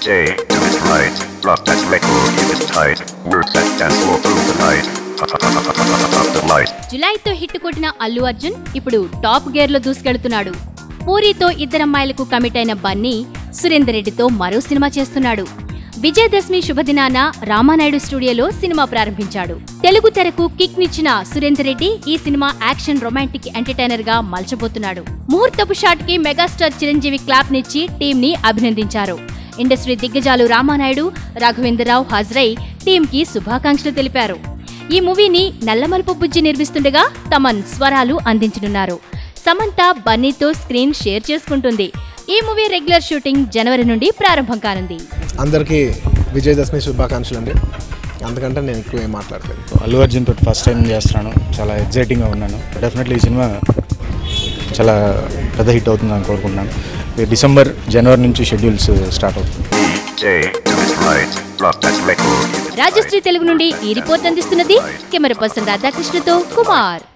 J, do it right. Rock that record, keep it tight. Work that dance floor through the night. Up the light. జులైతో hit కొట్టిన అల్లు అర్జున్ ఇప్పుడు top gear లో దూసుకెళ్తున్నాడు పూరితో ఇద్దరమ్మాయిలకు commit అయిన బన్నీ సురేందర్ రెడ్డితో మరో cinema చేస్తున్నాడు విజయదశమి శుభదినాన రామానాయుడు స్టూడియోలో సినిమా ప్రారంభించాడు తెలుగు తెరకు కిక్ నిచ్చిన సురేందర్ రెడ్డి ఈ సినిమా యాక్షన్ రొమాంటిక్ ఎంటర్టైనర్ గా మలచబోతున్నాడు ముహూర్తపు షాట్ కి మెగాస్టార్ చిరంజీవి క్లాప్ నిచ్చి టీం ని అభినందించారు ఇండస్ట్రీ దిగ్గజాలు రామానాయుడు రాఘవేంద్రరావు హాజరై టీం కి శుభాకాంక్షలు తెలిపారు ఈ మూవీని నల్లమలుపు బుజ్జి నిర్మిస్తుండగా తమన్ స్వరాలు అందించనున్నారు సమంత బన్నీతో స్క్రీన్ షేర్ చేసుకుంటుంది ఈ మూవీ రెగ్యులర్ షూటింగ్ జనవరి నుండి ప్రారంభం కానుంది అందరికీ విజయదశమి శుభాకాంక్షలు అండి అందుకంటే నేను ఎక్కువ ఏం మాట్లాడలేదు అల్లు అర్జున్ తోటి ఫస్ట్ టైం చేస్తున్నాను చాలా ఎగ్జైటింగ్గా ఉన్నాను డెఫినెట్లీ ఈ సినిమా చాలా పెద్ద హిట్ అవుతుందని కోరుకుంటున్నాను ఈ డిసెంబర్ జనవరి నుంచి షెడ్యూల్స్ స్టార్ట్ అవుతుంది J, do it right. Rock that record, keep it Rajshri Telugu నుండి ఈ రిపోర్ట్ అందిస్తున్నది కెమెరా పర్సన్ రాధాకృష్ణతో కుమార్